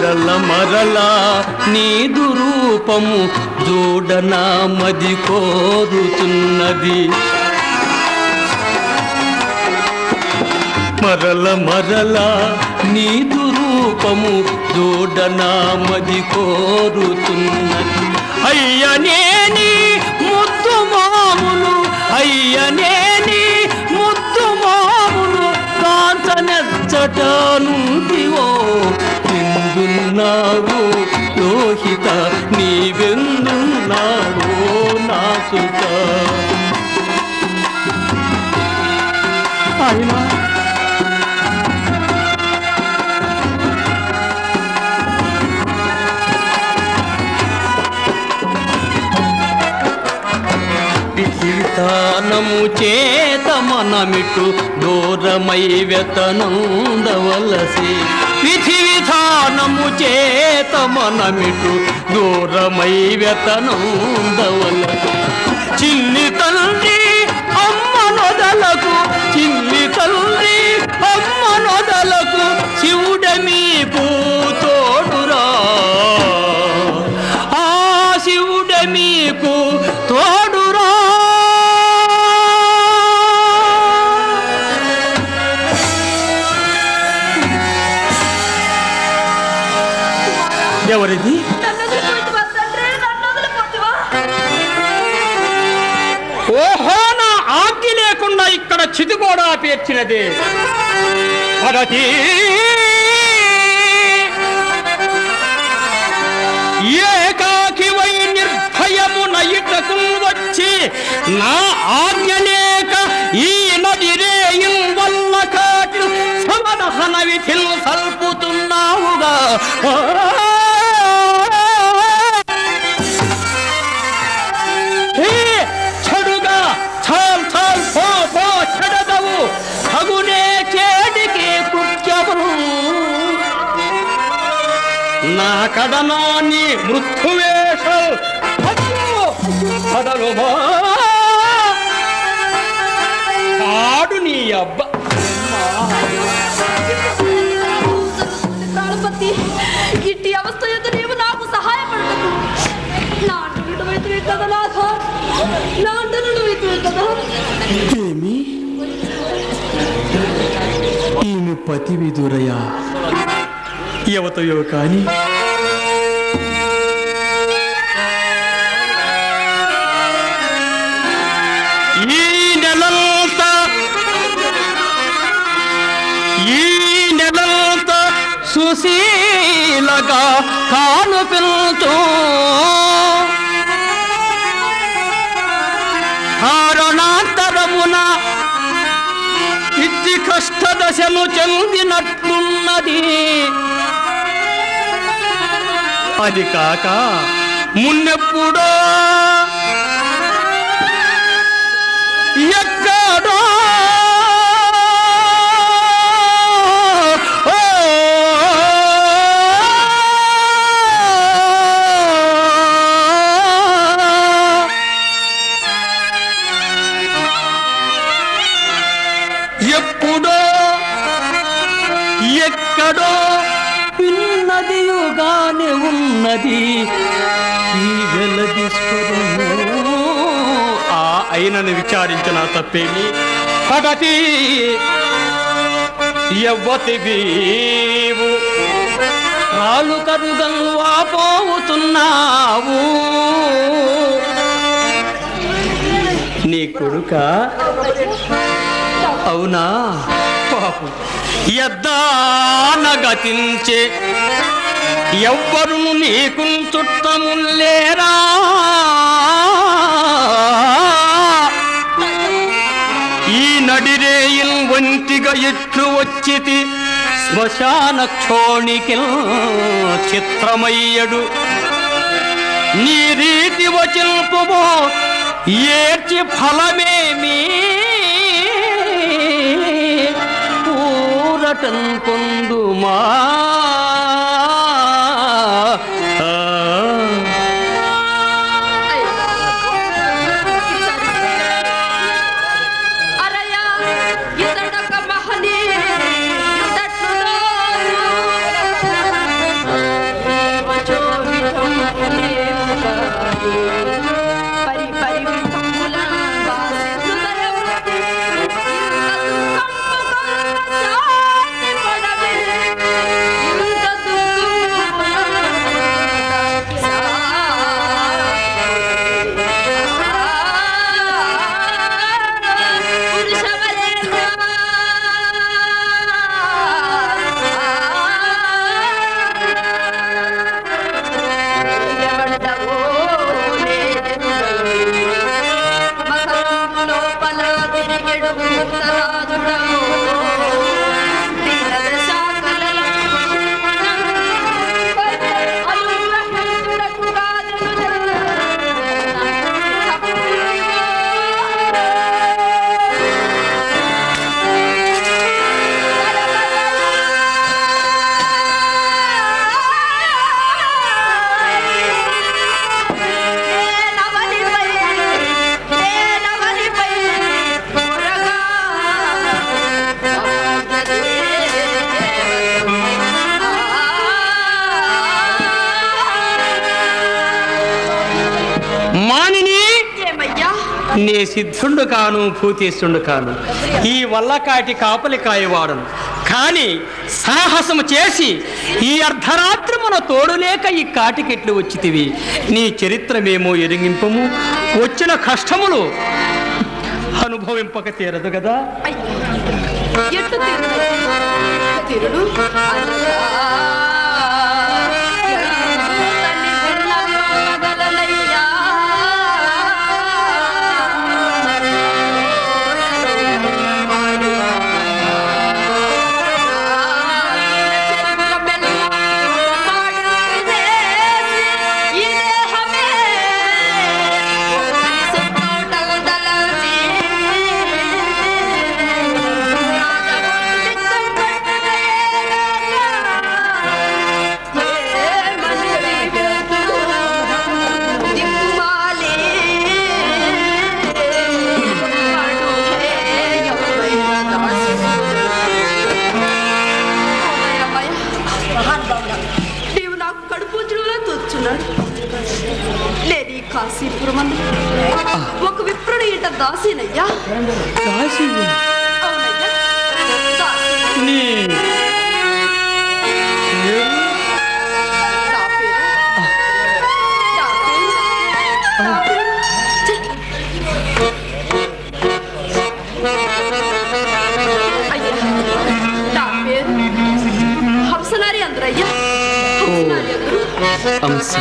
మరల మరలా నీదు రూపము చూడనా మది కోరుతున్నది మరల మరల నీదు రూపము చూడనా మది కోరుతున్నది అయ్యనేని ముద్దు మాములు అయ్యనేని ముద్దు మాములు కాంచనెచ్చట నుండివో ఎందున్నావు లోహిత నీవెందున్నావో నా సుత ఆయన విధానము చేత మనమిటు దూరమై వెతనందవలసి విధి విధానము చేత మనమిటు దూరమై వెతనందవలసి చిన్ని తండ్రి అమ్మ నొదలకు చిన్ని తండ్రి అమ్మ నొదలకు శివుడమీ తోడురా ఆ శివుడే మీకు తోడురా ఎవరిది నన్ను వదిలిపోతువా తండ్రి నన్ను వదిలిపోతువా ఓహో నా ఆజ్ఞ లేకుండా ఇక్కడ చితిగోడా పేర్చినది భరతి ఏకాకి వై నిర్భయమున ఇటకు వచ్చి నా ఆజ్ఞ లేక ఈ నది రేయం వల్ల కాటి సమదహన విధిల్ సల్పుతున్నావుగా హే చెడుగా చాల్ చాల్ పో పో చెడదవు తగునే చేడికి కృత్యములు నా కడనాన్ని మృత్యువేషం కదలు ఆడు నీ అబ్బ ప్రాణపతి ఇట్టి అవస్థ యొక్క నీవు నాకు సహాయపడటకు నా అంటనుడు వైతువే కదా నాథ నా అంటనుడు వైతువే కదా ఏమి ఈమె పతి విదురయా యువతయో కాని ఈ నెలంతా ఈ నెలంతా సుశీలగా కాను పిల్తూ కారణాంతరమున ఇచ్చి కష్టదశను చెందినట్లున్నది అది కాక మున్నెప్పుడో ఎక్కడో ఓ ఎప్పుడో ఎక్కడో పిన్నదియుగానే ఉన్నది ఈ వెలది స్వరము ఆ అయినని విచారించిన తప్పేమి పగతి ఎవ్వతి వీవు కాలు కరుగలు వాపోతున్నావు నీ కొడుక అవునా పాపం ఎద్దానగతించే ఎవ్వరును నీకు చుట్టములేరా ఈ నడిరేయిల్ వంటిగా ఎట్లు వచ్చితి శ్మశాన క్షోణికి చిత్రమయ్యడు నీ రీతి వచింపుమో ఏర్చి ఫలమేమి పూరటం పొందుమా ఆ. అరయ్య ఇతడొక మహనీయుడట్లులో పరి పరి వింపముల వాసిస్తు దయవృత్తి ఇంత దుఃఖంబుగా శాంతి పడవే ఇంత లోపల తిరిగెడు భూతరాజుడవు దీనద శాఖల మానిని ఏమయ్యా నే సిద్ధుండు కాను భూతీష్ఠుండు కాను ఈ వల్లకాటి కాపలి కాయవాడను కానీ సాహసము చేసి ఈ అర్ధరాత్రమున తోడులేక ఈ కాటికెట్లు వచ్చితివి నీ చరిత్రమేమో ఎరిగింపము వచ్చిన కష్టములు అనుభవింపక తీరదు కదా ఎట్టు తిరుడు తిరుడు అనగా తల్లి పిల్లలు వదలనయ్యా. చరిత్ర మెల్ల పాడు చేసి ఈ దేహమే కలిసి తోటలు నీవు నాకు కడుపు జ్వలా తోచున్నాడు నేను ఈ కాశీపురం ఒక విప్రుడు ఇట దాసినయ్యా అవునయ్యా దాసి నీ నా పేరు నా పేరు నా పేరు ఛే! అయ్యా నా పేరు హంసనారి అందరయ్యా హంసనారి అందరు అంశం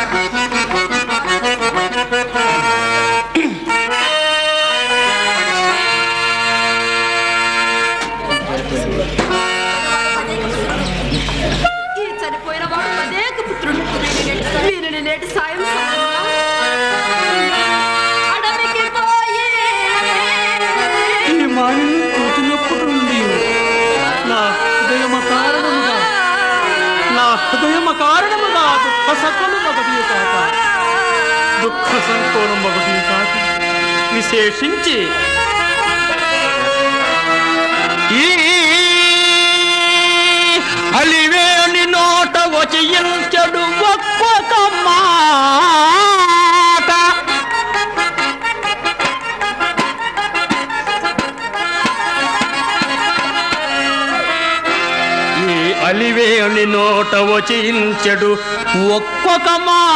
ఈ చనిపోయిన వాడు అనేక పుత్రుడు వీరిని నేటి సాయం సమయంలో అడవికి పోయి ఈ మానిని కూతునప్పుడు ఉంది నా హృదయమ కారణముగా నా హృదయమ కారణముగా దుఃఖ సకలు మగది కాక దుఃఖ సంకోలం మగది కాక విశేషించి ఈ అలివేలి నోట వచయించడు ఒక్కొక్క మాట ఈ అలివేలి నోట వచించడు ఒక్కొక్క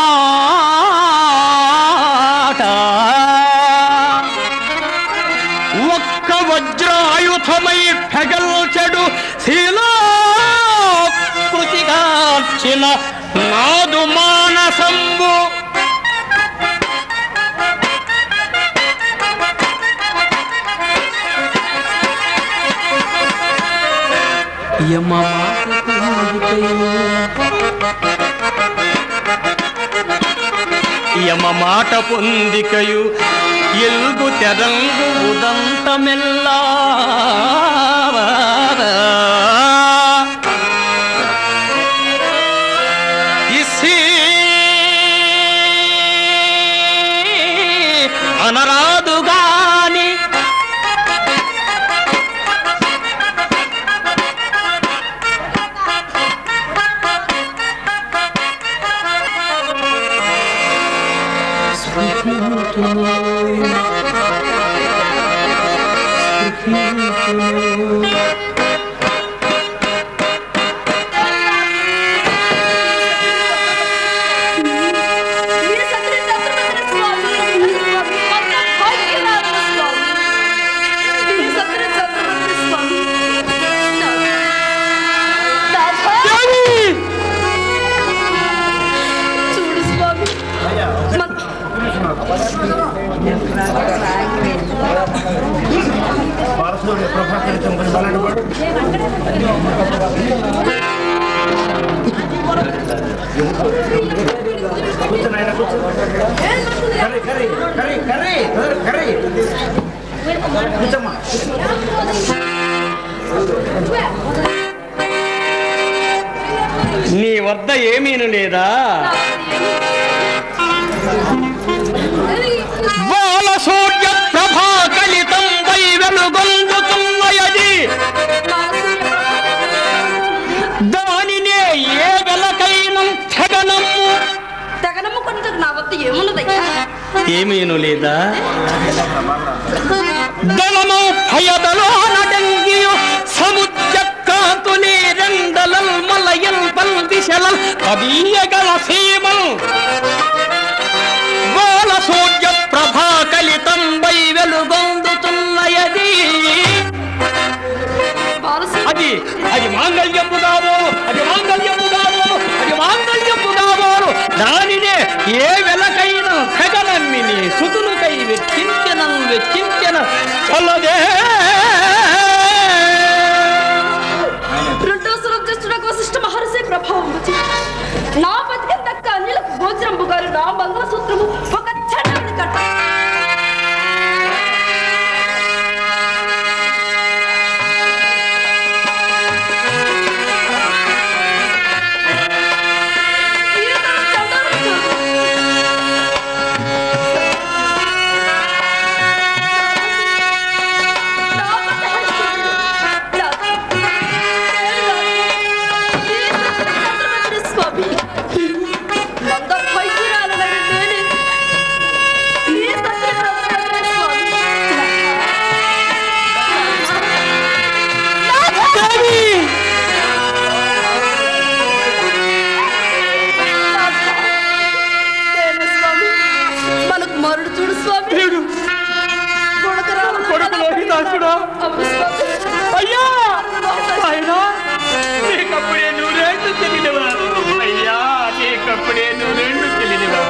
మాట ఒక్క వజ్రాయుధమై పెగల్చెడు శిలాకృతిగార్చిన నాదు మానసంబు యమ యమ మాట పొందికయు ఎల్గు తెరంగు ఉదంతమెల్లా ఇసి అనరాదు గాని ఈ సత్రి చంద్రమందిర స్వామి స్వామి మన భాగ్యనాథ స్వామి ఈ సత్రి చంద్రమందిర స్వామి నాథ చూడు స్వామి మన వారసుడు ప్రభాకరితం కొంచెం పడు కూర్చో నాయన కూర్చో కర్రీ కర్రీ కర్రీ కర్రీ తొందరగా కర్రీ కూర్చోమ్మా నీ వద్ద ఏమీను లేదా బాల సూర్య ప్రభా కలితం వై వెలుగొందుతున్నయది దానినే ఏ వెలకైన స్థగనము తెగనమ్మ కొనుక నా వద్ద ఏమున్నదయ్యా ఏమీను లేదా దళము భయదలో నడంగియు సముద్ర కాతుని రెండలల్ మలయల్ పల్ దిశలల్ కవీయగల సీమల్ బాల సూర్య ప్రభా కలితం వై వెలుగొందుతున్నయది బాలసు అది అది మాంగళ్యము కావు అది మాంగళ్యము కావు అది మాంగళ్యము కావు దానినే ఏ వెలకైనా తెగనమ్మిని సుతులకై వెచ్చించిన వెచ్చించిన చల్లదే రెండో సురక్షిస్తుడకు వశిష్ఠ మహర్షి ప్రభావం వచ్చి నా బతికిన దక్క అన్యులకు భోజనంబు గారు నా మంగళసూత్రము ఒక చండముని కట్ట ఈతను చండముని చూడు. నా బతికిన స్వామి వంద భైర్యాలనని నేనే ఈ సత్యనారాయణ స్వామి దేవి! నేనే స్వామి మనకు మరుడు చూడు స్వామి వీడు కొడుకు రావడం కొడుకు లోహితాసుడా? అవును స్వామి అయ్యా ఆయన నీకప్పుడే నూరేళ్ళు తెలియనివా అయ్యా నీకప్పుడే నూరేళ్ళు తెలియనివా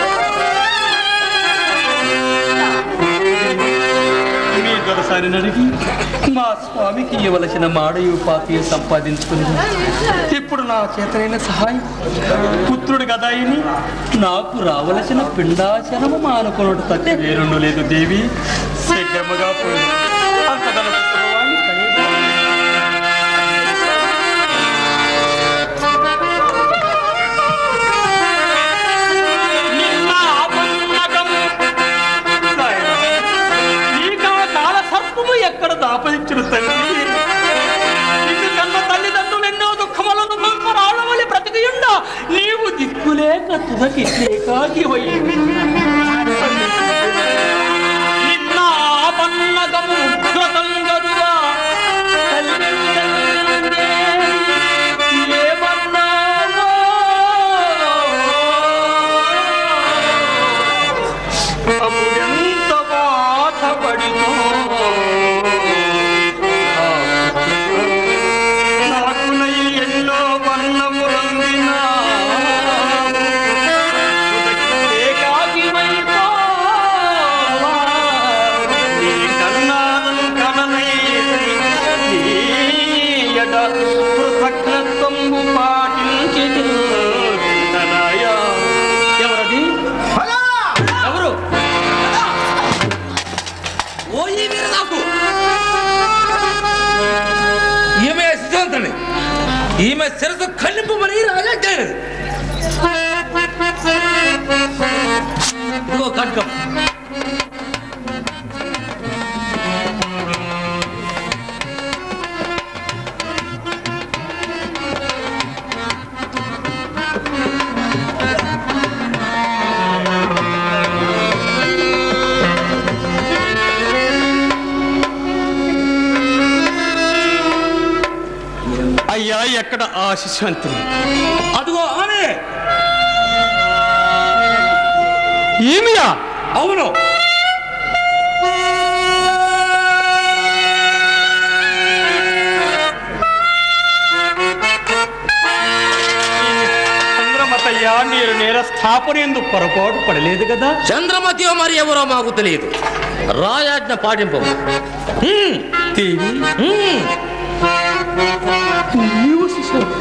మీ దొరసారి అడిగి మా స్వామికి ఇవ్వవలసిన మాడయు పాతియ సంపాదించుకుంది ఇప్పుడు నా చేతనైన సహాయం పుత్రుడు గదాయిని నాకు రావలసిన పిండాచనము మానుకున్నట్టు తప్పి వేరుండు లేదు దేవి శీఘ్రముగా పోయి అంతగల పుత్రవాణ్ణి కనేది. నిన్న అపన్నగము. నాయనా, నీకా కాల సర్పము ఎక్కడ దాపరించును తండ్రి నిన్ను కన్న తల్లిదండ్రులు ఎన్నో దుఃఖములను పంపరాడవలి బ్రతికియుండ నీవు దిక్కులేక తుదకి ఏకాకి నిన్న పన్నగము ఉగ్రతం గరువా తల్లిదండ్రులందే ఏమన్నావో అప్పుడెంత బాధపడినో నాకునై ఎన్నో వర్ణములందినా ఏకాకివైపోవా. నీ కన్నాను కననై నీయడ కృతజ్ఞత్వంబు పాటించి తనయా. ఎవరది ఎవరు ఓయి మీరు నాకు ఈమె సిద్ధాంతని ఈమె శిరసు ఖండింపమని రాజా చేయలేదు ఇదిగో ఖడ్గం ఎక్కడ ఆ శిశువంతుని అదిగో ఆమె ఈమెయా అవును చంద్రమతయ్య మీరు నేర స్థాపన ఎందుకు పొరపాటు పడలేదు కదా చంద్రమతియో మరి ఎవరో మాకు తెలియదు రాయాజ్ఞ పాటింపు హ్మ్, దేవి హ్మ్. నీవు శిశువంతుని.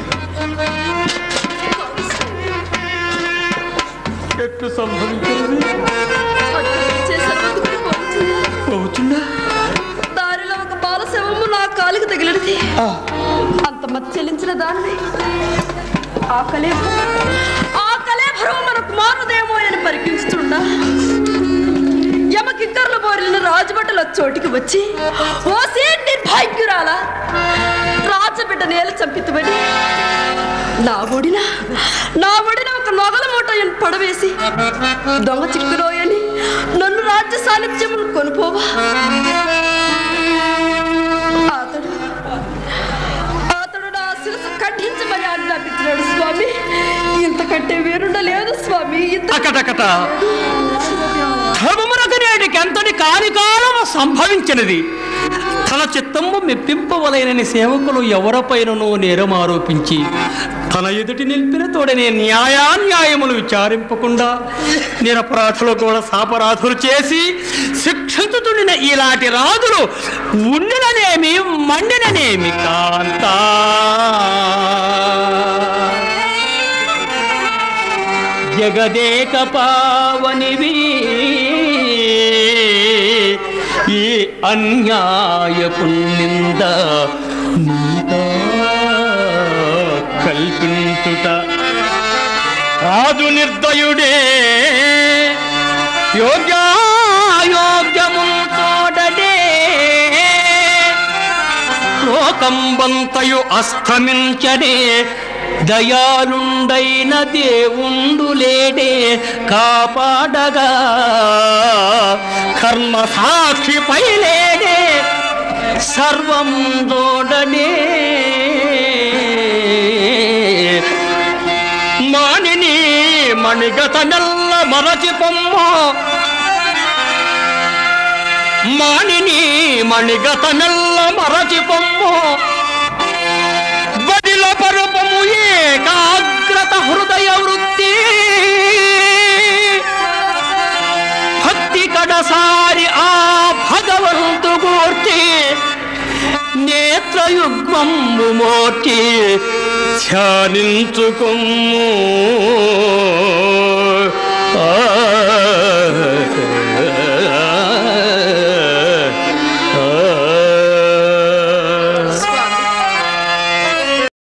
ఎట్లు సంభవించినది చేసినందుకు పోవచ్చునా? పోవచ్చుందా దారిలో ఒక బాల శవము నా కాలికి తగిలినది అంత మతి చెల్లించిన దాన్ని ఆ కలేభ ఆ కలేభరం మన కుమారుదేమో అని పరికించుతుండా యమకిక్కర్లు బోరిన రాజభటుల చోటికి వచ్చి ఓ సేటి భాగ్యురాలా రాజబిడ్డ నేల చంపితుమని నా ఒడిన నా ఒడిన ఒక నొగల మూట పడవేసి దొంగ చిక్కురోయని నన్ను రాజ్య సాన్నిధ్యమును కొనుపోవా అతడు అతడు నా శిరసు ఖండించమని ఆజ్ఞాపించినాడు స్వామి ఇంతకంటే వేరుండ లేదు స్వామి ఇంత అకటకట ధర్మమునకు నేటికి ఎంతటి కాని కాలము సంభవించినది తన చిత్తము మెప్పింపవలైనని సేవకులు ఎవరిపైనను నేరం ఆరోపించి తన ఎదుటి నిలిపిన తోడనే న్యాయాన్యాయములు విచారింపకుండా నిరపరాధులు కూడా సాపరాధులు చేసి శిక్షించుతుండిన ఇలాంటి రాజులు ఉండిననేమి మండిననేమి కాంతా జగదేక పావనివి ఈ అన్యాయపు నింద నీతా కల్పించుట రాజు నిర్దయుడే యోగ్యాయోగ్యము తోడడే లోకంబంతయు అస్తమించడే దయాలుండైన దేవుండు లేడే కాపాడగా కర్మ సాక్షిపై లేడే సర్వం దోడనే మానిని మణిగత నెల్ల మరచి పొమ్మ మానిని మణిగత నెల్ల మరచి పొమ్ము బదిల పరుపము ఏకాగ్రత హృదయ వృత్తి భక్తి కడసారి ఆ భగవంతు గూర్చి నేత్రయుగ్మము మోర్చి ధ్యానించుకుము ఆ